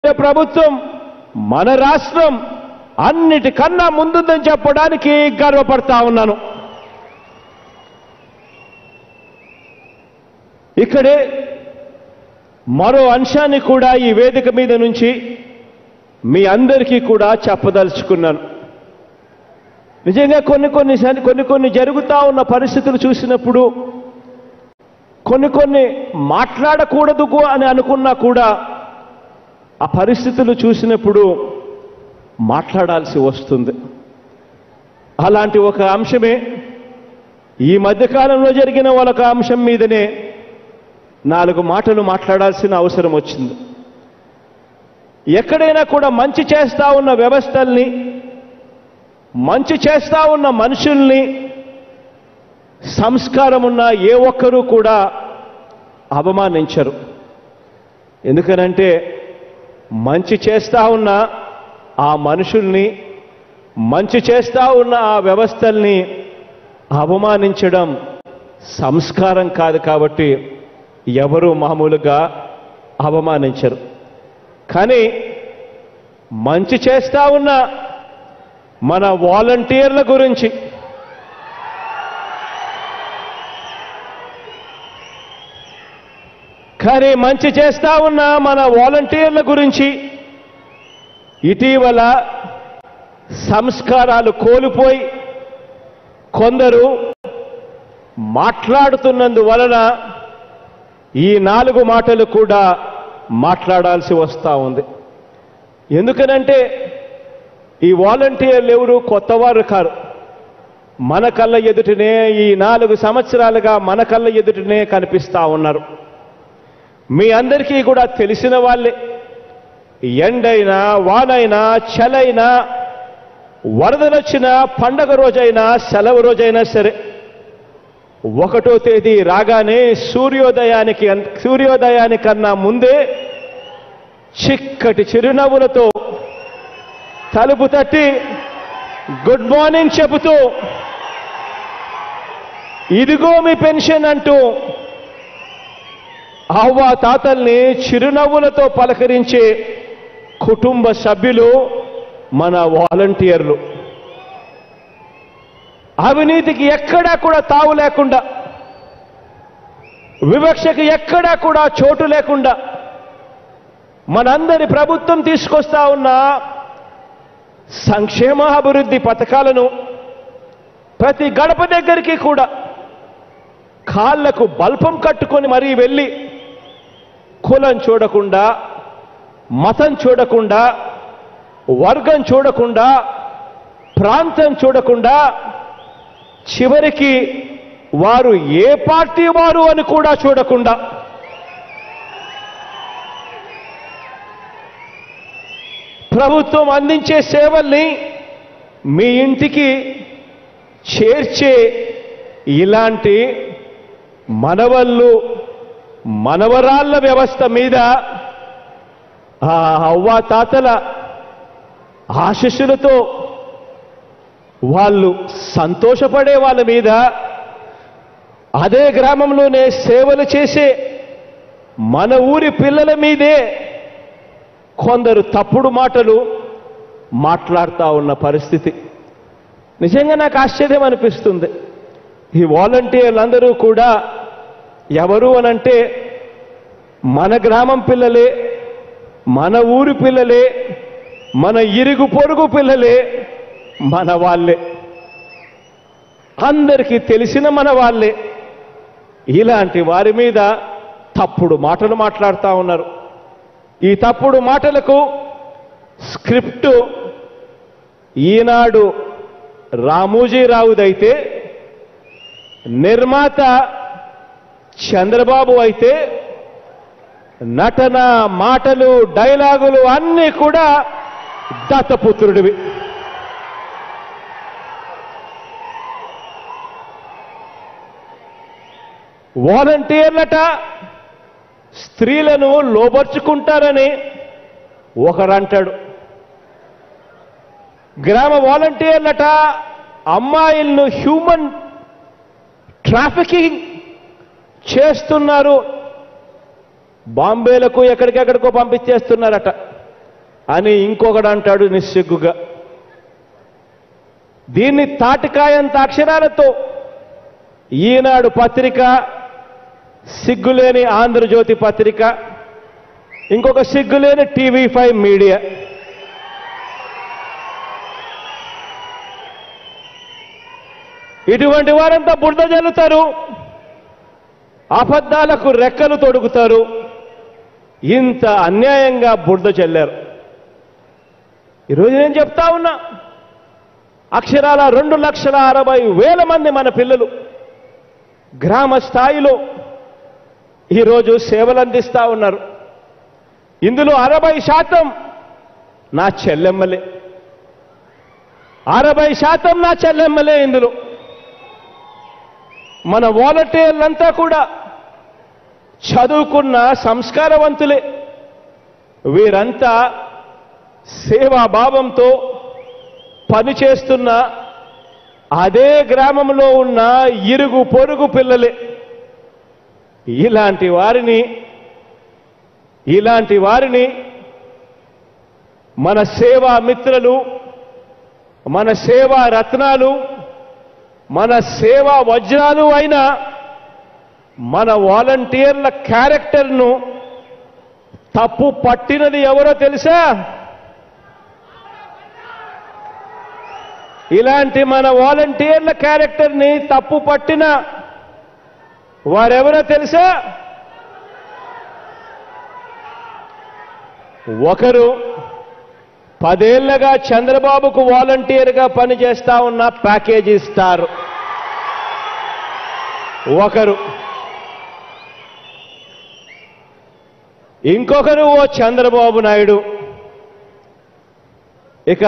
ప్రభుత్వం మన రాష్ట్రం అన్నిటికన్నా ముందుందని చెప్పడానికి గర్వపడతా ఉన్నాను ఇక్కడే మరో అంశాన్ని కూడా ఈ వేదిక మీద నుంచి మీ అందరికీ కూడా చెప్పదలుచుకున్నాను నిజంగా కొన్ని కొన్ని సరి- కొన్ని కొన్ని జరుగుతూ ఉన్న పరిస్థితులు చూసినప్పుడు కొన్ని కొన్ని మాట్లాడకూడదు కు- అని అనుకున్నా కూడా ఆ పరిస్థితులు చూసినప్పుడు మాట్లాడాల్సి వస్తుంది అలాంటి ఒక అంశమే ఈ మధ్యకాలంలో జరిగిన ఒక అంశం మీదనే నాలుగు మాటలు మాట్లాడాల్సిన అవసరం వచ్చింది ఎక్కడైనా కూడా మంచి చేస్తా ఉన్న వ్యవస్థల్ని మంచి చేస్తా ఉన్న మనుషుల్ని సంస్కారం ఉన్న ఏ ఒక్కరూ కూడా అవమానించరు ఎందుకనంటే మంచి చేస్తా ఉన్న ఆ మనుషుల్ని మంచి చేస్తా ఉన్న ఆ వ్యవస్థల్ని అవమానించడం సంస్కారం కాదు కాబట్టి ఎవరు మామూలుగా అవమానించరు కానీ మంచి చేస్తా ఉన్న మన వాలంటీర్ల గురించి కానీ మంచి చేస్తా ఉన్న మన వాలంటీర్ల గురించి ఇటీవల సంస్కారాలు కోల్పోయి కొందరు మాట్లాడుతున్నందువలన ఈ నాలుగు మాటలు కూడా మాట్లాడాల్సి వస్తూ ఉంది ఎందుకనంటే ఈ వాలంటీర్లు ఎవరు కొత్తవారు కారు మన కళ్ళ ఎదుటనే ఈ నాలుగు సంవత్సరాలుగా మన కళ్ళ ఎదుటనే కనిపిస్తా ఉన్నారు మీ అందరికీ కూడా తెలిసిన వాళ్ళే ఎండైనా వానైనా చలైనా వరదలొచ్చినా పండగ రోజైనా సెలవు రోజైనా సరే ఒకటో తేదీ రాగానే సూర్యోదయానికి అన్- సూర్యోదయానికన్నా ముందే చిక్కటి చిరునవ్వులతో తలుపు తట్టి గుడ్ మార్నింగ్ చెబుతూ ఇదిగో మీ పెన్షన్ అంటూ అవ్వ తాతల్ని చిరునవ్వులతో పలకరించే కుటుంబ సభ్యులు మన వాలంటీర్లు అవినీతికి ఎక్కడా కూడా తావు లేకుండా వివక్షకి ఎక్కడా కూడా చోటు లేకుండా మనందరి ప్రభుత్వం తీసుకొస్తా ఉన్న సంక్షేమ అభివృద్ధి పథకాలను ప్రతి గడప దగ్గరికి కూడా కాళ్లకు బల్పం కట్టుకొని మరీ వెళ్ళి కులం చూడకుండా మతం చూడకుండా వర్గం చూడకుండా ప్రాంతం చూడకుండా చివరికి వారు ఏ పార్టీ వారు అని కూడా చూడకుండా ప్రభుత్వం అందించే సేవల్ని మీ ఇంటికి చేర్చే ఇలాంటి మనవళ్ళు మనవరాళ్ళ వ్యవస్థ మీద ఆ అవ్వా తాతల ఆశీస్సులతో వాళ్ళు సంతోషపడే వాళ్ళ మీద అదే గ్రామంలోనే సేవలు చేసే మన ఊరి పిల్లల మీదే కొందరు తప్పుడు మాటలు మాట్లాడుతూ ఉన్న పరిస్థితి నిజంగా నాకు ఆశ్చర్యం అనిపిస్తుంది ఈ వాలంటీర్లందరూ కూడా ఎవరు అనంటే మన గ్రామం పిల్లలే మన ఊరి పిల్లలే మన ఇరుగు పొరుగు పిల్లలే మన వాళ్ళే అందరికీ తెలిసిన మన వాళ్ళే ఇలాంటి వారి మీద తప్పుడు మాటలు మాట్లాడుతూ ఉన్నారు ఈ తప్పుడు మాటలకు స్క్రిప్టు ఈనాడు రామోజీరావుదైతే నిర్మాత చంద్రబాబు అయితే నటన మాటలు డైలాగులు అన్నీ కూడా దత్తపుత్రుడివి వాలంటీర్లట స్త్రీలను లోబర్చుకుంటారని ఒకరంటాడు గ్రామ వాలంటీర్లట అమ్మాయిలను హ్యూమన్ ట్రాఫికింగ్ చేస్తున్నారు బాంబేలకు ఎక్కడికెక్కడికో పంపించేస్తున్నారట అని ఇంకొకడు అంటాడు నిస్సిగ్గుగా దీన్ని తాటికాయంత అక్షరాలతో ఈనాడు పత్రిక సిగ్గులేని ఆంధ్రజ్యోతి పత్రిక ఇంకొక సిగ్గులేని టీవీ ఫైవ్ మీడియా ఇటువంటి వారంతా బురద జల్లుతారు అబద్ధాలకు రెక్కలు తొడుగుతారు ఇంత అన్యాయంగా బురద చెల్లారు ఈరోజు నేను చెప్తా ఉన్నా అక్షరాల రెండు లక్షల అరవై వేల మంది మన పిల్లలు గ్రామ స్థాయిలో ఈరోజు సేవలు అందిస్తా ఉన్నారు ఇందులో అరవై శాతం నా చెల్లెమ్మలే అరవై శాతం నా చెల్లెమ్మలే ఇందులో మన వాలంటీర్లంతా కూడా చదువుకున్న సంస్కారవంతులే వీరంతా సేవాభావంతో పనిచేస్తున్న అదే గ్రామంలో ఉన్న ఇరుగు పొరుగు పిల్లలే ఇలాంటి వారిని ఇలాంటి వారిని మన సేవా మిత్రులు మన సేవా రత్నాలు మన సేవా వజ్రాలు అయిన మన వాలంటీర్ల క్యారెక్టర్ను తప్పు పట్టినది ఎవరో తెలుసా ఇలాంటి మన వాలంటీర్ల క్యారెక్టర్ని తప్పు పట్టిన వారెవరో తెలుసా ఒకరు పదేళ్లగా చంద్రబాబుకు వాలంటీర్గా పనిచేస్తా ఉన్న ప్యాకేజీ స్టార్ ఒకరు ఇంకొకరు ఓ చంద్రబాబు నాయుడు ఇక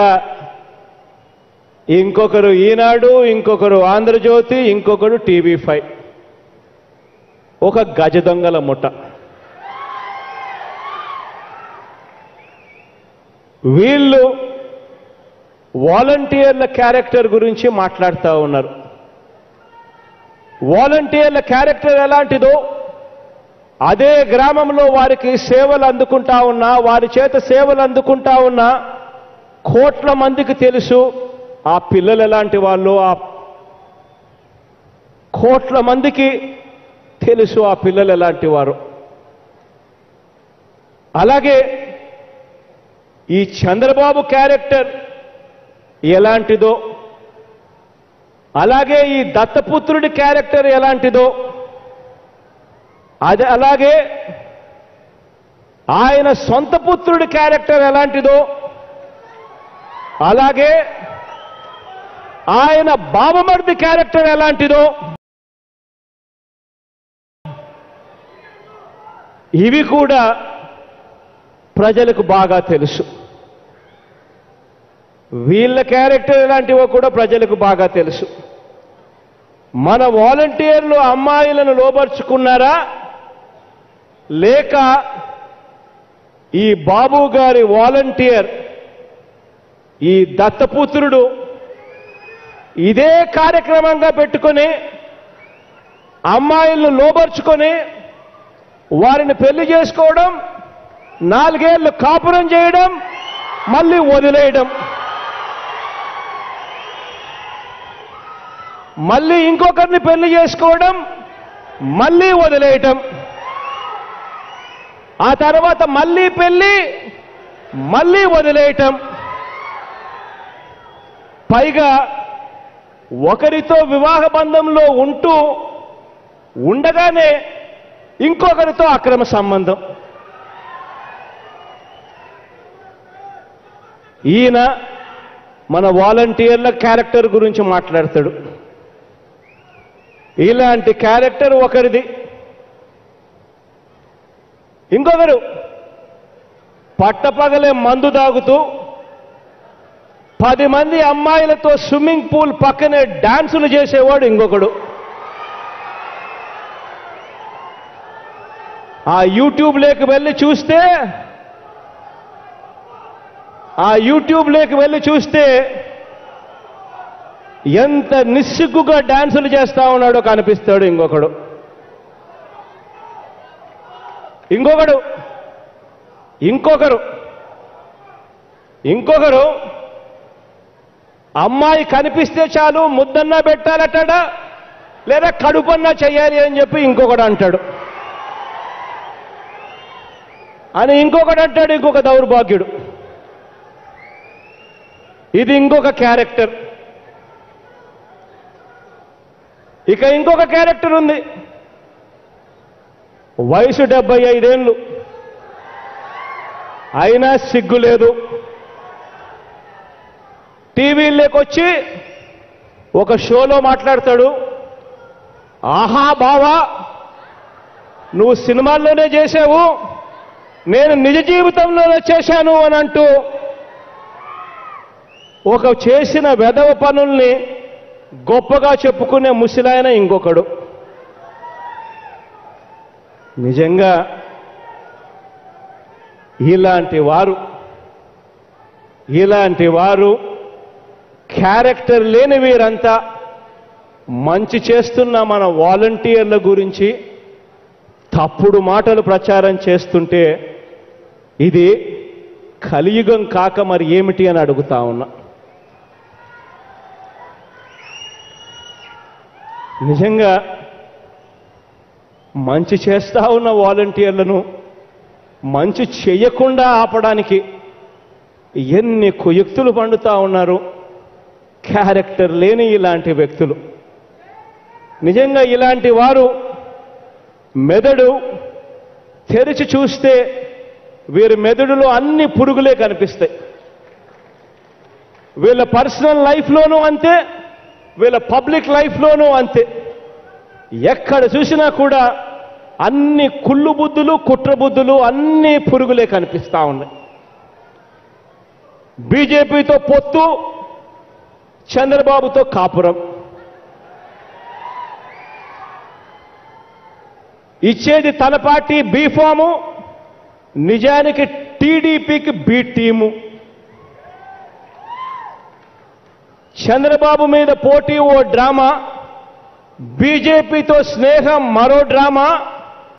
ఇంకొకరు ఈనాడు ఇంకొకరు ఆంధ్రజ్యోతి ఇంకొకరు టీవీ ఫైవ్ ఒక గజ దొంగల ముఠ వీళ్ళు వాలంటీర్ల క్యారెక్టర్ గురించి మాట్లాడుతూ ఉన్నారు వాలంటీర్ల క్యారెక్టర్ ఎలాంటిదో అదే గ్రామంలో వారికి సేవలు అందుకుంటా ఉన్నా వారి చేత సేవలు అందుకుంటా ఉన్నా కోట్ల మందికి తెలుసు ఆ పిల్లలు ఎలాంటి వాళ్ళు ఆ కోట్ల మందికి తెలుసు ఆ పిల్లలు ఎలాంటి వారు అలాగే ఈ చంద్రబాబు క్యారెక్టర్ ఎలాంటిదో అలాగే ఈ దత్తపుత్రుడి క్యారెక్టర్ ఎలాంటిదో అది అలాగే ఆయన సొంత పుత్రుడి క్యారెక్టర్ ఎలాంటిదో అలాగే ఆయన బాబమర్ది క్యారెక్టర్ ఎలాంటిదో ఇవి కూడా ప్రజలకు బాగా తెలుసు వీళ్ళ క్యారెక్టర్ ఎలాంటివో కూడా ప్రజలకు బాగా తెలుసు మన వాలంటీర్లు అమ్మాయిలను లోబర్చుకున్నారా లేక ఈ బాబు గారి వాలంటీర్ ఈ దత్తపుత్రుడు ఇదే కార్యక్రమంగా పెట్టుకొని అమ్మాయిలను లోబర్చుకొని వారిని పెళ్లి చేసుకోవడం నాలుగేళ్లు కాపురం చేయడం మళ్ళీ వదిలేయడం మళ్ళీ ఇంకొకరిని పెళ్లి చేసుకోవడం మళ్ళీ వదిలేయటం ఆ తర్వాత మళ్ళీ పెళ్లి మళ్ళీ వదిలేయటం పైగా ఒకరితో వివాహ బంధంలో ఉంటూ ఉండగానే ఇంకొకరితో అక్రమ సంబంధం ఈయన మన వాలంటీర్ల క్యారెక్టర్ గురించి మాట్లాడతాడు ఇలాంటి క్యారెక్టర్ ఒకరిది ఇంకొకరు పట్టపగలే మందు తాగుతూ పది మంది అమ్మాయిలతో స్విమ్మింగ్ పూల్ పక్కనే డాన్సులు చేసేవాడు ఇంకొకడు ఆ యూట్యూబ్ లేకి వెళ్ళి చూస్తే ఆ యూట్యూబ్ లేకి వెళ్ళి చూస్తే ఎంత నిస్సిగ్గుగా డాన్సులు చేస్తా ఉన్నాడో కనిపిస్తాడు ఇంకొకడు ఇంకొకడు ఇంకొకరు ఇంకొకరు అమ్మాయి కనిపిస్తే చాలు ముద్దన్నా పెట్టాలటాడా లేదా కడుపన్నా చెయ్యాలి అని చెప్పి ఇంకొకడు అంటాడు అని ఇంకొకడు అంటాడు ఇంకొక దౌర్భాగ్యుడు ఇది ఇంకొక క్యారెక్టర్ ఇక ఇంకొక క్యారెక్టర్ ఉంది వయసు డెబ్బై ఐదేళ్ళు అయినా సిగ్గు లేదు టీవీలోకి ఒక షోలో మాట్లాడతాడు ఆహా బావా నువ్వు సినిమాల్లోనే చేసావు నేను నిజ జీవితంలోనే చేశాను అని అంటూ ఒక చేసిన వెధవ పనుల్ని గొప్పగా చెప్పుకునే ముసిలాయన ఇంకొకడు నిజంగా ఇలాంటి వారు ఇలాంటి వారు క్యారెక్టర్ లేని వీరంతా మంచి చేస్తున్న మన వాలంటీర్ల గురించి తప్పుడు మాటలు ప్రచారం చేస్తుంటే ఇది కలియుగం కాక మరి ఏమిటి అని అడుగుతా ఉన్నా నిజంగా మంచి చేస్తా ఉన్న వాలంటీర్లను మంచి చేయకుండా ఆపడానికి ఎన్ని కుయుక్తులు పండుతా ఉన్నారు క్యారెక్టర్ లేని ఇలాంటి వ్యక్తులు నిజంగా ఇలాంటి వారు మెదడు తెరిచి చూస్తే వీరి మెదడులో అన్ని పురుగులే కనిపిస్తాయి వీళ్ళ పర్సనల్ లైఫ్లోనూ అంతే వీళ్ళ పబ్లిక్ లైఫ్లోనూ అంతే ఎక్కడ చూసినా కూడా అన్ని కుళ్ళు బుద్ధులు కుట్ర బుద్ధులు అన్ని పురుగులే కనిపిస్తా ఉన్నాయి బీజేపీతో పొత్తు చంద్రబాబుతో కాపురం ఇచ్చేది తన పార్టీ బీఫాము నిజానికి టీడీపీకి బి టీము చంద్రబాబు మీద పోటీ ఓ డ్రామా బీజేపీతో స్నేహం మరో డ్రామా